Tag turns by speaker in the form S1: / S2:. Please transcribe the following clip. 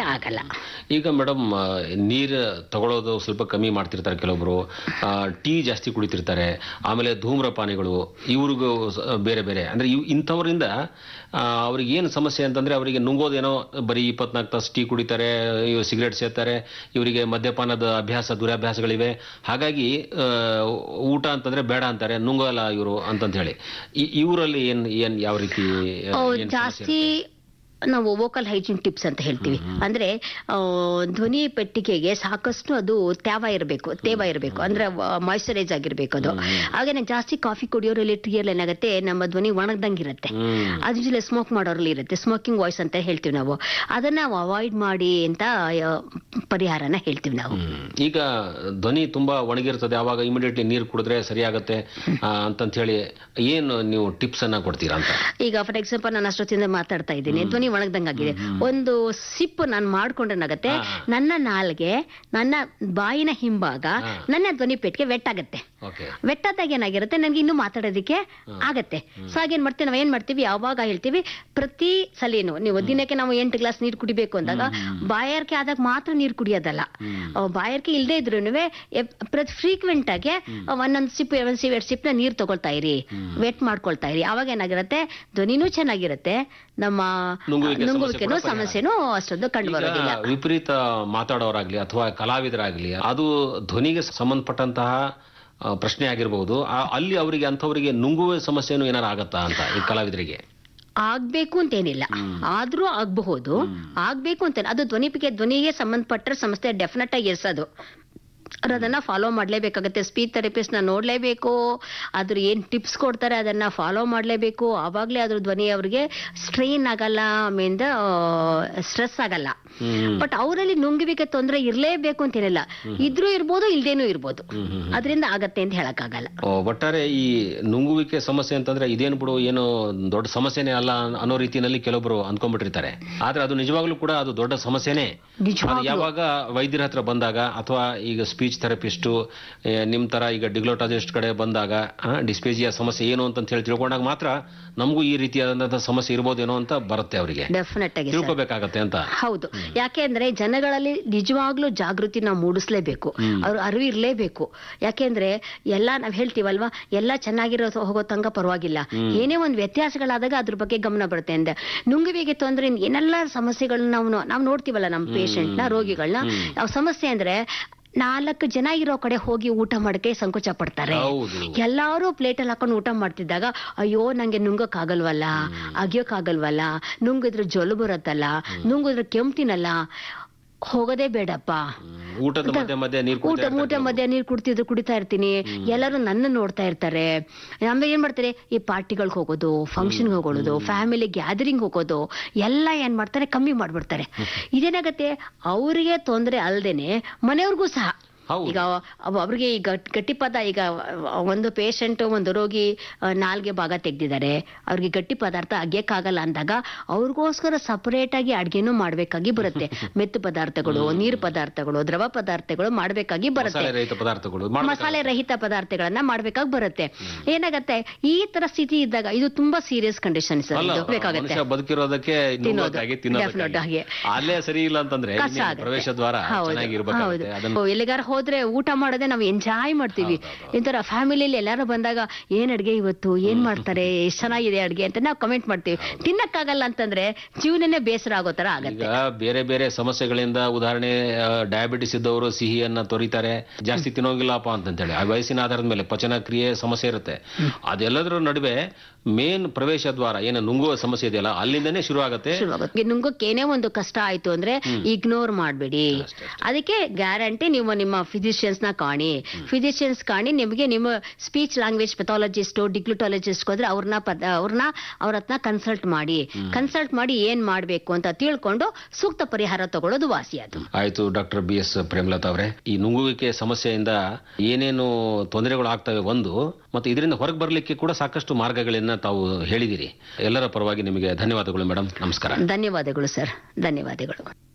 S1: ಆಗಲ್ಲ
S2: ಈಗ ಮೇಡಮ್ ನೀರು ತಗೊಳ್ಳೋದು ಸ್ವಲ್ಪ ಕಮ್ಮಿ ಮಾಡ್ತಿರ್ತಾರೆ ಕೆಲವೊಬ್ರು ಆ, ಟೀ ಜಾಸ್ತಿ ಕುಡಿತಿರ್ತಾರೆ ಆಮೇಲೆ ಧೂಮ್ರಪಾನಿಗಳು ಇವ್ರಿಗೂ ಸ- ಬೇರೆ ಬೇರೆ ಅಂದ್ರೆ ಇವ್ ಇಂಥವರಿಂದ ಆ, ಅವ್ರಿಗೆ ಏನು ಸಮಸ್ಯೆ ಅಂತಂದ್ರೆ ಅವರಿಗೆ ನುಂಗೋದೇನೋ ಬರೀ ಇಪ್ಪತ್ನಾಲ್ಕು ತಾಸು ಟೀ ಕುಡಿತಾರೆ ಇವ್ ಸಿಗರೇಟ್ ಸೇರ್ತಾರೆ ಇವರಿಗೆ ಮದ್ಯಪಾನದ ಅಭ್ಯಾಸ ದುರಭ್ಯಾಸಗಳಿವೆ ಹಾಗಾಗಿ ಆ, ಊಟ ಅಂತಂದ್ರೆ ಬೇಡ ಅಂತಾರೆ ನುಂಗಲ್ಲ ಇವರು ಅಂತಂತ ಹೇಳಿ ಇ- ಇವರಲ್ಲಿ ಏನ್ ಏನ್ ಯಾವ ರೀತಿ ಆ,
S1: ಅವು
S2: ಏನ್ ಸಮಸ್ಯೆ
S1: ಜಾಸ್ತಿ ನಾವು ವೋಕಲ್ ಹೈಜೀನ್ ಟಿಪ್ಸ್ ಅಂತ ಹೇಳ್ತೀವಿ ಅಂದ್ರೆ ಆ, ಧ್ವನಿ ಪೆಟ್ಟಿಗೆಗೆ ಸಾಕಷ್ಟು ಅದು ತ್ಯಾವ ಇರಬೇಕು ತೇವ ಇರಬೇಕು ಅಂದ್ರೆ ಮಾಯಿಶ್ಚರೈಸ್ ಆಗಿರ್ಬೇಕು ಅದು ಹಾಗೇನೆ ಜಾಸ್ತಿ ಕಾಫಿ ಕುಡಿಯೋರಲ್ಲಿ ಟೀಯಲ್ಲಿ ಏನಾಗುತ್ತೆ ನಮ್ಮ ಧ್ವನಿ ಒಣಗ್ದಂಗಿರುತ್ತೆ
S2: ಹ್ಮ್
S1: ಅದ್ರ ಜೊತೆ ಸ್ಮೋಕ್ ಮಾಡೋರಲ್ಲಿ ಇರುತ್ತೆ ಸ್ಮೋಕಿಂಗ್ ವಾಯ್ಸ್ ಅಂತ ಹೇಳ್ತೀವಿ ನಾವು ಅದನ್ನ ನಾವು ಅವಾಯ್ಡ್ ಮಾಡಿ ಅಂತ ಆ, ಪರಿಹಾರನ ಹೇಳ್ತೀವಿ ನಾವು
S2: ಹ್ಮ್. ಈಗ ಧ್ವನಿ ತುಂಬಾ ಒಣಗಿರ್ತದೆ ಅವಾಗ ಇಮಿಡಿಯೇಟ್ಲಿ ನೀರು ಕುಡಿದ್ರೆ ಸರಿಯಾಗತ್ತೆ ಆ, ಅಂತಂತ ಹೇಳಿ ಏನು ನೀವು ಟಿಪ್ಸ್ ಅನ್ನ ಕೊಡ್ತೀರಾ ಅಂತ
S1: ಈಗ ಫಾರ್ ಎಕ್ಸಾಂಪಲ್ ನಾನು ಅಷ್ಟೊತ್ತಿಂದ ಮಾತಾಡ್ತಾ ಇದ್ದೀನಿ ಧ್ವನಿ ಒಣಗ್ದಂಗಾಗಿದೆ ಒಂದು ಸಿಪ್ ನಾನು ಮಾಡ್ಕೊಂಡ್ರೇನಾಗತ್ತೆ ನನ್ನ ನಾಲ್ಗೆ ನನ್ನ ಬಾಯಿನ ಹಿಂಭಾಗ ನನ್ನ ಧ್ವನಿ ಪೆಟ್ಟಿಗೆ ವೆಟ್ಟಾಗತ್ತೆ
S2: ಓಕೆ
S1: ವೆಟ್ಟಾದಾಗ ಏನಾಗಿರುತ್ತೆ ನನಗೆ ಇನ್ನೂ ಮಾತಾಡೋದಕ್ಕೆ ಆಗತ್ತೆ ಸೊ ಹಾಗೇನ್ ಮಾಡ್ತೀವಿ ನಾವು ಏನ್ ಮಾಡ್ತೀವಿ ಯಾವಾಗ ಹೇಳ್ತೀವಿ ಪ್ರತಿ ಸಲಿನೂ ನೀವು ದಿನಕ್ಕೆ ನಾವು ಎಂಟು ಗ್ಲಾಸ್ ನೀರು ಕುಡಿಬೇಕು ಅಂದಾಗ ಬಾಯಾರಿಕೆ ಆದಾಗ ಮಾತ್ರ ನೀರು ಕುಡಿಯೋದಲ್ಲ ಅಹ್, ಬಾಯಾರಿಕೆ ಇಲ್ಲದೆ ಇದ್ರೂ ಪ್ರತಿ ಫ್ರೀಕ್ವೆಂಟ್ ಆಗಿ ಒಂದೊಂದು ಸಿಪ್ ಒಂದ್ ಸಿಪ್ ಎರಡು ಸಿಪ್ನ ನೀರು ತಗೊಳ್ತಾ ಇರಿ ವೆಟ್ ಮಾಡ್ಕೊಳ್ತಾ ಇರಿ ಅವಾಗ ಏನಾಗಿರುತ್ತೆ ಧ್ವನಿನೂ ಚೆನ್ನಾಗಿರುತ್ತೆ ನಮ್ಮ
S2: ನುಂಗುವಿಕೆ ಸಮಸ್ಯೆ
S1: ನುಂಗುವಿಕೆನೂ
S2: ಕೂಡ ಪರಿಹಾರ.
S1: ಸಮಸ್ಯೆನೂ ಅಷ್ಟೊಂದು ಕಂಡು
S2: ಈಗ
S1: ಬರೋದಿಲ್ಲ
S2: ವಿಪರೀತ ಮಾತಾಡೋರಾಗ್ಲಿ ಅಥವಾ ಕಲಾವಿದರಾಗ್ಲಿ ಅದು ಧ್ವನಿಗೆ ಸಂಬಂಧಪಟ್ಟಂತಹ ಆ, ಪ್ರಶ್ನೆ ಆಗಿರಬಹುದು ಆ- ಅಲ್ಲಿ ಅವರಿಗೆ ಅಂಥವರಿಗೆ ನುಂಗುವ ಸಮಸ್ಯೆನೂ ಏನಾರು ಆಗತ್ತಾ ಅಂತ ಈ ಕಲಾವಿದರಿಗೆ
S1: ಆಗ್ಬೇಕು ಅಂತೇನಿಲ್ಲ ಆದ್ರೂ ಆಗಬಹುದು ಆಗ್ಬೇಕು ಅಂತ ಅದು ಧ್ವನಿಪಿಗೆ ಧ್ವನಿಗೆ ಸಂಬಂಧಪಟ್ಟ ಸಂಸ್ಥೆ ಡೆಫಿನೆಟ್ ಆಗಿ ಎಸ್ ಅದು ಅವ್ರು ಅದನ್ನ ಫಾಲೋ ಮಾಡ್ಲೇಬೇಕಾಗತ್ತೆ ಸ್ಪೀಚ್ ಥೆರಪಿಸ್ಟ್ ನ ನೋಡ್ಲೇಬೇಕು ಅದ್ರ ಏನ್ ಟಿಪ್ಸ್ ಕೊಡ್ತಾರೆ ಅದನ್ನ ಫಾಲೋ ಮಾಡ್ಲೇಬೇಕು ಆವಾಗ್ಲೇ ಅದ್ರ ಧ್ವನಿ ಅವ್ರಿಗೆ ಸ್ಟ್ರೈನ್ ಆಗಲ್ಲ ಆಮೇಲೆ ಸ್ಟ್ರೆಸ್ ಆಗಲ್ಲ
S2: ಹ್ಮ್
S1: ಬಟ್ ಅವರಲ್ಲಿ ನುಂಗುವಿಕೆ ತೊಂದರೆ ಇರ್ಲೇಬೇಕು ಅಂತೇನಿಲ್ಲ ಇದ್ರೂ ಇರ್ಬೋದು ಇಲ್ದೇನೂ ಇರ್ಬೋದು ಅದರಿಂದ ಆಗತ್ತೆ ಅಂತ ಹೇಳಕ್ಕಾಗಲ್ಲ
S2: ಓ, ಒಟ್ಟಾರೆ ಈ ನುಂಗುವಿಕೆ ಸಮಸ್ಯೆ ಅಂತಂದ್ರೆ ಇದೇನು ಬಿಡು ಏನು ದೊಡ್ಡ ಸಮಸ್ಯೆನೇ ಅಲ್ಲ ಅನ್ನೋ ರೀತಿಯಲ್ಲಿ ಕೆಲವೊಬ್ರು ಅನ್ಕೊಂಡ್ಬಿಟ್ಟಿರ್ತಾರೆ ಆದ್ರೆ ಅದು ನಿಜವಾಗ್ಲೂ ಕೂಡ ಅದು ದೊಡ್ಡ ಸಮಸ್ಯೆನೇ
S1: ನಿಜವಾಗ್ಲೂ.
S2: ಅದು ಯಾವಾಗ ವೈದ್ಯರ ಹತ್ರ ಬಂದಾಗ ಅಥವಾ ಈಗ ಸ್ಪೀಚ್ ಥೆರಪಿಸ್ಟು ನಿಮ್ ತರ ಈಗ ಡಿಗ್ಲೋಟಾಲಜಿಸ್ಟ್ ಕಡೆ ಬಂದಾಗ ಡಿಸ್ಪೇಜಿಯಾ ಸಮಸ್ಯೆ ಏನು ಅಂತ ಹೇಳಿ ತಿಳ್ಕೊಂಡಾಗ ಮಾತ್ರ ನಮಗೂ ಈ ರೀತಿಯಾದಂತಹ ಸಮಸ್ಯೆ ಇರ್ಬೋದೇನೋ ಅಂತ ಬರುತ್ತೆ ಅವರಿಗೆ
S1: ಡೆಫಿನೆಟ್ ಆಗಿ ಸರ್
S2: ತಿಳ್ಕೊಬೇಕಾಗತ್ತೆ ಅಂತ
S1: ಹೌದು ಯಾಕೆ ಅಂದ್ರೆ ಜನಗಳಲ್ಲಿ ನಿಜವಾಗ್ಲೂ ಜಾಗೃತಿ ನಾವು ಮೂಡಿಸ್ಲೇಬೇಕು ಅವ್ರ ಅರಿವು ಇರ್ಲೇಬೇಕು ಯಾಕೆಂದ್ರೆ ಎಲ್ಲಾ ನಾವ್ ಹೇಳ್ತೀವಲ್ವಾ ಎಲ್ಲಾ ಚೆನ್ನಾಗಿರೋ ಹೋಗೋ ತನಕ ಪರವಾಗಿಲ್ಲ ಏನೇ ಒಂದು ವ್ಯತ್ಯಾಸಗಳಾದಾಗ ಅದ್ರ ಬಗ್ಗೆ ಗಮನ ಬರುತ್ತೆ ಅಂದೆ ನುಂಗುವಿಗೆ ತೊಂದ್ರೆ ಏನೆಲ್ಲ ಸಮಸ್ಯೆಗಳನ್ನ ನಾವು ನಾವು ನೋಡ್ತೀವಲ್ಲ ನಮ್ಮ ಪೇಷಂಟ್ ನ ರೋಗಿಗಳನ್ನ ಅವ್ ಸಮಸ್ಯೆ ಅಂದ್ರೆ ನಾಲ್ಕು ಜನ ಇರೋ ಕಡೆ ಹೋಗಿ ಊಟ ಮಾಡಕ್ಕೆ ಸಂಕೋಚ ಪಡ್ತಾರೆ
S2: ಹೌದು
S1: ಎಲ್ಲಾರು ಪ್ಲೇಟಲ್ಲಿ ಹಾಕೊಂಡು ಊಟ ಮಾಡ್ತಿದ್ದಾಗ ಅಯ್ಯೋ ನಂಗೆ ನುಂಗಕ್ ಆಗಲ್ವಲ್ಲ ಅಗಿಯೋಕ್ ಆಗಲ್ವಲ್ಲ ನುಂಗಿದ್ರೆ ಜೊಲು ಬರುತ್ತಲ್ಲ ನುಂಗಿದ್ರೆ ಕೆಮ್ತಿನಲ್ಲ ಹೋಗೋದೇ ಬೇಡಪ್ಪ
S2: ಹ್ಮ್. ಊಟದ ಮಧ್ಯೆ ಮಧ್ಯೆ ನೀರು
S1: ಊಟ ಊಟ ಮಧ್ಯ ನೀರು ಕುಡ್ತಿದ್ರು ಕುಡಿತಾ ಇರ್ತೀನಿ ಎಲ್ಲರೂ ನನ್ನ ನೋಡ್ತಾ ಇರ್ತಾರೆ ಆಮೇಲೆ ಏನ್ ಮಾಡ್ತಾರೆ ಈ ಪಾರ್ಟಿಗಳಿಗೆ ಹೋಗೋದು ಫಂಕ್ಷನ್ಗೆ ಹೋಗೋದು ಫ್ಯಾಮಿಲಿ ಗ್ಯಾದರಿಂಗ್ ಹೋಗೋದು ಎಲ್ಲ ಏನ್ ಮಾಡ್ತಾರೆ ಕಮ್ಮಿ ಮಾಡ್ಬಿಡ್ತಾರೆ ಇದೇನಾಗತ್ತೆ ಅವರಿಗೆ ತೊಂದರೆ ಅಲ್ದೇನೆ ಮನೆಯವ್ರಿಗೂ ಸಹ
S2: ಹೌದು.
S1: ಈಗ ಅವ್- ಅವ್ರಿಗೆ ಈಗ ಗಟ್ಟಿಪದ ಈಗ ಒಂದು ಪೇಷಂಟ್ ಒಂದು ರೋಗಿ ಆ, ನಾಲ್ಗೆ ಭಾಗ ತೆಗ್ದಿದ್ದಾರೆ ಅವ್ರಿಗೆ ಗಟ್ಟಿ ಪದಾರ್ಥ ಅಗ್ಯಕ್ಕಾಗಲ್ಲ ಅಂದಾಗ ಅವ್ರಿಗೋಸ್ಕರ ಸಪರೇಟ್ ಆಗಿ ಅಡ್ಗೆನೂ ಮಾಡ್ಬೇಕಾಗಿ ಬರುತ್ತೆ ಮೆತ್ತು ಪದಾರ್ಥಗಳು ನೀರು ಪದಾರ್ಥಗಳು ದ್ರವ ಪದಾರ್ಥಗಳು ಮಾಡ್ಬೇಕಾಗಿ ಬರುತ್ತೆ
S2: ಮಸಾಲೆ ರಹಿತ ಪದಾರ್ಥಗಳು ಮಾಡ್ಬೇಕಾಗುತ್ತೆ.
S1: ಮಸಾಲೆ ರಹಿತ ಪದಾರ್ಥಗಳನ್ನ ಮಾಡ್ಬೇಕಾಗಿ ಬರುತ್ತೆ ಏನಾಗತ್ತೆ ಈ ತರ ಸ್ಥಿತಿ ಇದ್ದಾಗ ಇದು ತುಂಬಾ ಸೀರಿಯಸ್ ಕಂಡೀಷನ್
S2: ಅಲ್ಲ
S1: ಬೇಕಾಗತ್ತೆ
S2: ಮನುಷ್ಯ ಬದುಕಿರೋದಕ್ಕೆ ನುಂಗೋಕ್ಕಾಗಿ,
S1: Definite
S2: ತಿನ್ನೋದಕ್ಕಾಗಿ.
S1: ಆಗಿ.
S2: ಅಲ್ಲೇ ಸರಿ ಇಲ್ಲ ಅಂತಂದ್ರೆ
S1: ಕಷ್ಟ
S2: ಇನ್ನೇನು
S1: ಆಗುತ್ತೆ.
S2: ಪ್ರವೇಶ ದ್ವಾರ
S1: ಹೌದು,
S2: ಚೆನ್ನಾಗಿರ್ಬೇಕಾಗುತ್ತೆ
S1: ಹೌದು.
S2: ಅದನ್ನ
S1: ಎಲ್ಲಿಗಾರ ಹೋದ್ರೆ ಊಟ ಮಾಡೋದೇ ನಾವು ಎಂಜಾಯ್ ಮಾಡ್ತೀವಿ ಇಂತರ ಫ್ಯಾಮಿಲಿಯಲ್ಲಿ ಎಲ್ಲಾರು ಬಂದಾಗ ಏನ್ ಅಡ್ಗೆ ಇವತ್ತು ಏನ್ ಮಾಡ್ತಾರೆ ಎಷ್ಟ್ ಚೆನ್ನಾಗಿದೆ ಅಡ್ಗೆ ಅಂತ ನಾವು ಕಮೆಂಟ್ ಮಾಡ್ತೀವಿ ತಿನ್ನಕ್ಕಾಗಲ್ಲ ಅಂತಂದ್ರೆ ಜೀವನನೇ ಬೇಸರ ಆಗೋ ತರ ಆಗತ್ತೆ
S2: ಈಗ ಬೇರೆ ಬೇರೆ ಸಮಸ್ಯೆಗಳಿಂದ ಉದಾಹರಣೆ ಡಯಾಬಿಟಿಸ್ ಇದ್ದವರು ಸಿಹಿಯನ್ನ ತೊರಿತಾರೆ ಜಾಸ್ತಿ ತಿನ್ನೋಗಿಲ್ಲಪ್ಪ ಅಂತಂತೇಳಿ ಆ ವಯಸ್ಸಿನ ಆಧಾರದ ಮೇಲೆ ಪಚನ ಕ್ರಿಯೆ ಸಮಸ್ಯೆ ಇರುತ್ತೆ ಅದೆಲ್ಲದರ ನಡುವೆ ಮೇನ್ ಪ್ರವೇಶ ದ್ವಾರ ಏನು ನುಂಗುವ ಸಮಸ್ಯೆ ಇದೆಯಲ್ಲ ಅಲ್ಲಿಂದನೇ ಶುರು ಆಗತ್ತೆ
S1: ಶುರುವಾಗುತ್ತೆ ನುಂಗಕ್ಕೆ ಏನೇ ಒಂದು ಕಷ್ಟ ಆಯ್ತು ಅಂದ್ರೆ ಇಗ್ನೋರ್ ಮಾಡ್ಬೇಡಿ ಅದಕ್ಕೆ ಗ್ಯಾರಂಟಿ ನೀವು ನಿಮ್ಮ ಫಿಸಿಷಿಯನ್ಸ್ ನ ಕಾಣಿ ಫಿಸಿಷಿಯನ್ಸ್ ಕಾಣಿ ನಿಮಗೆ ನಿಮ್ಮ ಸ್ಪೀಚ್ ಲ್ಯಾಂಗ್ವೇಜ್ ಪೆಥಾಲಜಿಸ್ಟ್ ಡಿಗ್ಲುಟಾಲಜಿಸ್ಟ್ ಹೋದ್ರೆ ಅವ್ರನ್ನ ಅವ್ರನ್ನ ಅವ್ರ ಹತ್ರ ಕನ್ಸಲ್ಟ್ ಮಾಡಿ ಕನ್ಸಲ್ಟ್ ಮಾಡಿ ಏನ್ ಮಾಡ್ಬೇಕು ಅಂತ ತಿಳ್ಕೊಂಡು ಸೂಕ್ತ ಪರಿಹಾರ ತಗೊಳ್ಳೋದು ವಾಸಿ ಅದು
S2: ಆಯ್ತು ಡಾಕ್ಟರ್ ಬಿ ಎಸ್ ಪ್ರೇಮಲತಾ ಅವರೇ ಈ ನುಂಗುವಿಕೆ ಸಮಸ್ಯೆಯಿಂದ ಏನೇನು ತೊಂದರೆಗಳು ಆಗ್ತವೆ ಒಂದು ಮತ್ತೆ ಇದರಿಂದ ಹೊರಗೆ ಬರಲಿಕ್ಕೆ ಕೂಡ ಸಾಕಷ್ಟು ಮಾರ್ಗಗಳನ್ನ ತಾವು ಹೇಳಿದಿರಿ ಎಲ್ಲರ ಪರವಾಗಿ ನಿಮಗೆ ಧನ್ಯವಾದಗಳು ಮೇಡಮ್ ನಮಸ್ಕಾರ
S1: ಧನ್ಯವಾದಗಳು ಸರ್ ಧನ್ಯವಾದಗಳು